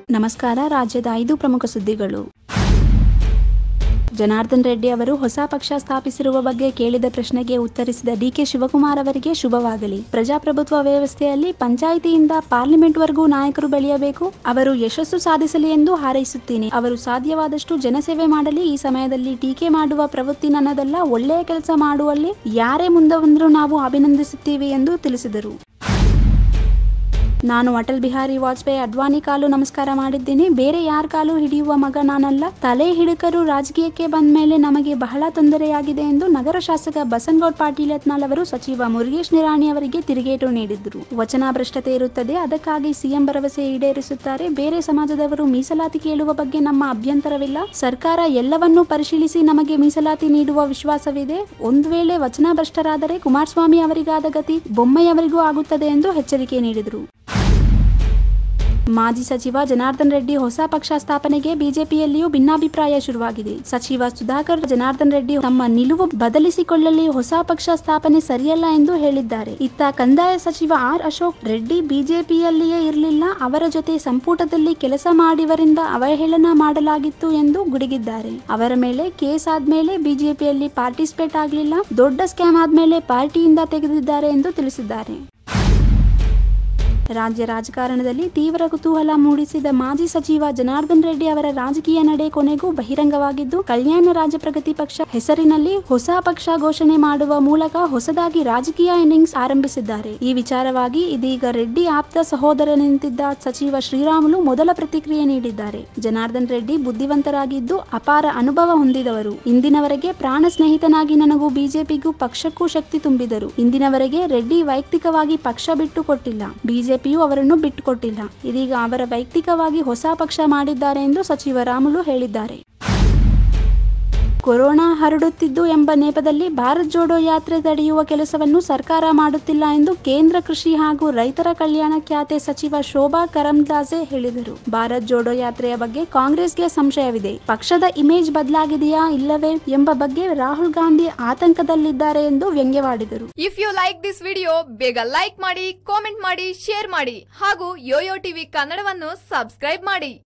ನಮಸ್ಕಾರ ರಾಜ್ಯದ ಐದು ಪ್ರಮುಖ ಸುದ್ದಿಗಳು ಜನಾರ್ದನ್ ರೆಡ್ಡಿ ಅವರು ಹೊಸ ಪಕ್ಷ ಸ್ಥಾಪಿಸಿರುವ ಬಗ್ಗೆ ಕೇಳಿದ ಪ್ರಶ್ನೆಗೆ ಉತ್ತರಿಸಿದ ಡಿಕೆ ಶಿವಕುಮಾರ್ ಅವರಿಗೆ ಶುಭವಾಗಲಿ ಪ್ರಜಾಪ್ರಭುತ್ವ ವ್ಯವಸ್ಥೆಯಲ್ಲಿ ಪಂಚಾಯಿತಿಯಿಂದ ಪಾರ್ಲಿಮೆಂಟ್ವರೆಗೂ ನಾಯಕರು ಬೆಳೆಯಬೇಕು ಅವರು ಯಶಸ್ಸು ಸಾಧಿಸಲಿ ಎಂದು ಹಾರೈಸುತ್ತೇನೆ ಅವರು ಸಾಧ್ಯವಾದಷ್ಟು ಜನಸೇವೆ ಮಾಡಲಿ ಈ ಸಮಯದಲ್ಲಿ ಟೀಕೆ ಮಾಡುವ ಪ್ರವೃತ್ತಿ ನನ್ನದಲ್ಲ ಒಳ್ಳೆಯ ಕೆಲಸ ಮಾಡುವಲ್ಲಿ ಯಾರೇ ಮುಂದೆ ಬಂದರೂ ನಾವು ಅಭಿನಂದಿಸುತ್ತೀವಿ ಎಂದು ತಿಳಿಸಿದರು ನಾನು ಅಟಲ್ ಬಿಹಾರಿ ವಾಜಪೇಯಿ ಅಡ್ವಾಣಿ ಕಾಲು ನಮಸ್ಕಾರ ಮಾಡಿದ್ದೀನಿ ಬೇರೆ ಯಾರ ಕಾಲು ಹಿಡಿಯುವ ಮಗ ನಾನಲ್ಲ ತಲೆ ಹಿಡುಕರು ರಾಜಕೀಯಕ್ಕೆ ಬಂದ ಮೇಲೆ ನಮಗೆ ಬಹಳ ತೊಂದರೆಯಾಗಿದೆ ಎಂದು ನಗರ ಶಾಸಕ ಬಸನಗೌಡ ಪಾಟೀಲ್ ಯತ್ನಾಳ್ ಅವರು ಸಚಿವ ಮುರುಗೇಶ್ ನಿರಾಣಿ ಅವರಿಗೆ ತಿರುಗೇಟು ನೀಡಿದ್ರು ವಚನ ಭ್ರಷ್ಟತೆ ಇರುತ್ತದೆ ಅದಕ್ಕಾಗಿ ಸಿಎಂ ಭರವಸೆ ಈಡೇರಿಸುತ್ತಾರೆ ಬೇರೆ ಸಮಾಜದವರು ಮೀಸಲಾತಿ ಕೇಳುವ ಬಗ್ಗೆ ನಮ್ಮ ಅಭ್ಯಂತರವಿಲ್ಲ ಸರ್ಕಾರ ಎಲ್ಲವನ್ನೂ ಪರಿಶೀಲಿಸಿ ನಮಗೆ ಮೀಸಲಾತಿ ನೀಡುವ ವಿಶ್ವಾಸವಿದೆ ಒಂದು ವೇಳೆ ವಚನ ಭ್ರಷ್ಟರಾದರೆ ಕುಮಾರಸ್ವಾಮಿ ಅವರಿಗಾದ ಗತಿ ಬೊಮ್ಮೆಯವರಿಗೂ ಆಗುತ್ತದೆ ಎಂದು ಎಚ್ಚರಿಕೆ ನೀಡಿದರು ಮಾಜಿ ಸಚಿವ ಜನಾರ್ದನ್ ರೆಡ್ಡಿ ಹೊಸ ಪಕ್ಷ ಸ್ಥಾಪನೆಗೆ ಬಿಜೆಪಿಯಲ್ಲಿಯೂ ಭಿನ್ನಾಭಿಪ್ರಾಯ ಶುರುವಾಗಿದೆ ಸಚಿವ ಸುಧಾಕರ್ ಜನಾರ್ದನ್ ರೆಡ್ಡಿ ತಮ್ಮ ನಿಲುವು ಬದಲಿಸಿಕೊಳ್ಳಲಿ ಹೊಸ ಪಕ್ಷ ಸ್ಥಾಪನೆ ಸರಿಯಲ್ಲ ಎಂದು ಹೇಳಿದ್ದಾರೆ ಇತ್ತ ಕಂದಾಯ ಸಚಿವ ಆರ್ ಅಶೋಕ್ ರೆಡ್ಡಿ ಬಿಜೆಪಿಯಲ್ಲಿಯೇ ಇರಲಿಲ್ಲ ಅವರ ಜೊತೆ ಸಂಪುಟದಲ್ಲಿ ಕೆಲಸ ಮಾಡಿವರಿಂದ ಅವಹೇಳನ ಮಾಡಲಾಗಿತ್ತು ಎಂದು ಗುಡುಗಿದ್ದಾರೆ ಅವರ ಮೇಲೆ ಕೇಸ್ ಆದ್ಮೇಲೆ ಬಿಜೆಪಿಯಲ್ಲಿ ಪಾರ್ಟಿಸಿಪೇಟ್ ಆಗಲಿಲ್ಲ ದೊಡ್ಡ ಸ್ಕ್ಯಾಮ್ ಆದ್ಮೇಲೆ ಪಾರ್ಟಿಯಿಂದ ತೆಗೆದಿದ್ದಾರೆ ಎಂದು ತಿಳಿಸಿದ್ದಾರೆ ರಾಜ್ಯ ರಾಜಕಾರಣದಲ್ಲಿ ತೀವ್ರ ಕುತೂಹಲ ಮೂಡಿಸಿದ ಮಾಜಿ ಸಚಿವ ಜನಾರ್ದನ್ ರೆಡ್ಡಿ ಅವರ ರಾಜಕೀಯ ನಡೆ ಕೊನೆಗೂ ಬಹಿರಂಗವಾಗಿದ್ದು ಕಲ್ಯಾಣ ರಾಜ್ಯ ಪ್ರಗತಿ ಪಕ್ಷ ಹೆಸರಿನಲ್ಲಿ ಹೊಸ ಪಕ್ಷ ಘೋಷಣೆ ಮಾಡುವ ಮೂಲಕ ಹೊಸದಾಗಿ ರಾಜಕೀಯ ಇನ್ನಿಂಗ್ಸ್ ಆರಂಭಿಸಿದ್ದಾರೆ ಈ ವಿಚಾರವಾಗಿ ಇದೀಗ ರೆಡ್ಡಿ ಆಪ್ತ ಸಹೋದರನೆಂತಿದ್ದ ಸಚಿವ ಶ್ರೀರಾಮುಲು ಮೊದಲ ಪ್ರತಿಕ್ರಿಯೆ ನೀಡಿದ್ದಾರೆ ಜನಾರ್ದನ್ ರೆಡ್ಡಿ ಬುದ್ಧಿವಂತರಾಗಿದ್ದು ಅಪಾರ ಅನುಭವ ಹೊಂದಿದವರು ಇಂದಿನವರೆಗೆ ಪ್ರಾಣ ಸ್ನೇಹಿತನಾಗಿ ನನಗೂ ಬಿಜೆಪಿಗೂ ಪಕ್ಷಕ್ಕೂ ಶಕ್ತಿ ತುಂಬಿದರು ಇಂದಿನವರೆಗೆ ರೆಡ್ಡಿ ವೈಯಕ್ತಿಕವಾಗಿ ಪಕ್ಷ ಬಿಟ್ಟು ಕೊಟ್ಟಿಲ್ಲ ಬಿಜೆಪಿಯು ಅವರನ್ನು ಬಿಟ್ಟುಕೊಟ್ಟಿಲ್ಲ ಇದೀಗ ಅವರ ವೈಯಕ್ತಿಕವಾಗಿ ಹೊಸ ಪಕ್ಷ ಮಾಡಿದ್ದಾರೆ ಎಂದು ಸಚಿವ ರಾಮುಲು ಹೇಳಿದ್ದಾರೆ ಕೊರೋನಾ ಹರಡುತ್ತಿದ್ದು ಎಂಬ ನೆಪದಲ್ಲಿ ಭಾರತ್ ಜೋಡೋ ಯಾತ್ರೆ ತಡೆಯುವ ಕೆಲಸವನ್ನು ಸರ್ಕಾರ ಮಾಡುತ್ತಿಲ್ಲ ಎಂದು ಕೇಂದ್ರ ಕೃಷಿ ಹಾಗೂ ರೈತರ ಕಲ್ಯಾಣ ಖಾತೆ ಸಚಿವ ಶೋಭಾ ಕರಂದ್ಲಾಜೆ ಹೇಳಿದರು ಭಾರತ್ ಜೋಡೋ ಯಾತ್ರೆಯ ಬಗ್ಗೆ ಕಾಂಗ್ರೆಸ್ಗೆ ಸಂಶಯವಿದೆ ಪಕ್ಷದ ಇಮೇಜ್ ಬದಲಾಗಿದೆಯಾ ಇಲ್ಲವೇ ಎಂಬ ಬಗ್ಗೆ ರಾಹುಲ್ ಗಾಂಧಿ ಆತಂಕದಲ್ಲಿದ್ದಾರೆ ಎಂದು ವ್ಯಂಗ್ಯವಾಡಿದರು if you like this video ಬೇಗ ಲೈಕ್ ಮಾಡಿ ಕಾಮೆಂಟ್ ಮಾಡಿ ಶೇರ್ ಮಾಡಿ ಹಾಗೂ ಯೋಯೋ ಟಿವಿ ಕನ್ನಡವನ್ನು ಸಬ್ಸ್ಕ್ರೈಬ್ ಮಾಡಿ